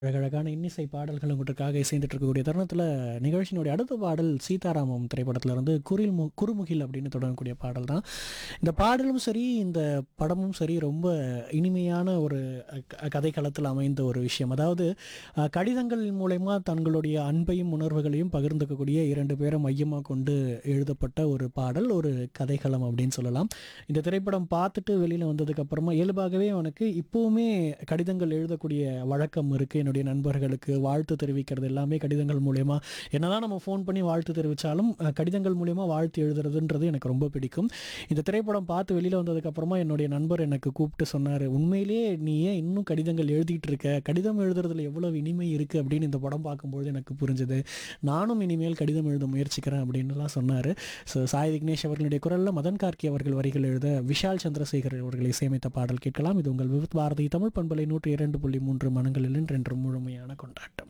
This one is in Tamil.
அழகழகான இன்னிசை பாடல்கள் உங்களுக்காக இசைந்துட்டு இருக்கக்கூடிய தருணத்தில் நிகழ்ச்சியினுடைய அடுத்த பாடல் சீதாராமம் திரைப்படத்துல இருந்து குரில் மு குறுமுகில் அப்படின்னு தொடங்கக்கூடிய பாடல் தான் இந்த பாடலும் சரி இந்த படமும் சரி ரொம்ப இனிமையான ஒரு க- கதைக்களத்தில் அமைந்த ஒரு விஷயம் அதாவது அஹ், கடிதங்கள் மூலயமா தங்களுடைய அன்பையும் உணர்வுகளையும் பகிர்ந்துக்கக்கூடிய இரண்டு பேரை மையமாக கொண்டு எழுதப்பட்ட ஒரு பாடல் ஒரு கதைக்களம் அப்படின்னு சொல்லலாம் இந்த திரைப்படம் பார்த்துட்டு வெளியில் வந்ததுக்கு அப்புறமா இயல்பாகவே அவனுக்கு இப்போவுமே கடிதங்கள் எழுதக்கூடிய வழக்கம் இருக்குது என்னுடைய நண்பர்களுக்கு வாழ்த்து தெரிவிக்கிறது எல்லாமே கடிதங்கள் மூலயமா என்னதான் நம்ம ஃபோன் பண்ணி வாழ்த்து தெரிவித்தாலும் அஹ், கடிதங்கள் மூலயமா வாழ்த்து எழுதுறதுன்றது எனக்கு ரொம்ப பிடிக்கும் இந்த திரைப்படம் பார்த்து வெளியில் வந்ததுக்கு அப்புறமா என்னுடைய நண்பர் எனக்கு கூப்பிட்டு சொன்னார் உண்மையிலேயே நீ ஏன் இன்னும் கடிதங்கள் எழுதிட்டு இருக்க கடிதம் எழுதுறதுல எவ்வளவு இனிமை இருக்குது அப்படின்னு இந்த படம் பார்க்கும்போது எனக்கு புரிஞ்சுது நானும் இனிமேல் கடிதம் எழுத முயற்சிக்கிறேன் அப்படின்னுலாம் சொன்னார் ஸோ சாய் விக்னேஷ் அவர்களுடைய குரலில் மதன் கார்கி அவர்கள் வரிகள் எழுத விஷால் சந்திரசேகர் அவர்கள் இசையமைத்த பாடல் கேட்கலாம் இது உங்கள் விவித் பாரதி தமிழ் பண்பலை நூற்றி இரண்டு புள்ளி மூன்று மனங்களில் என்றென்று முழுமையான கொண்டாட்டம்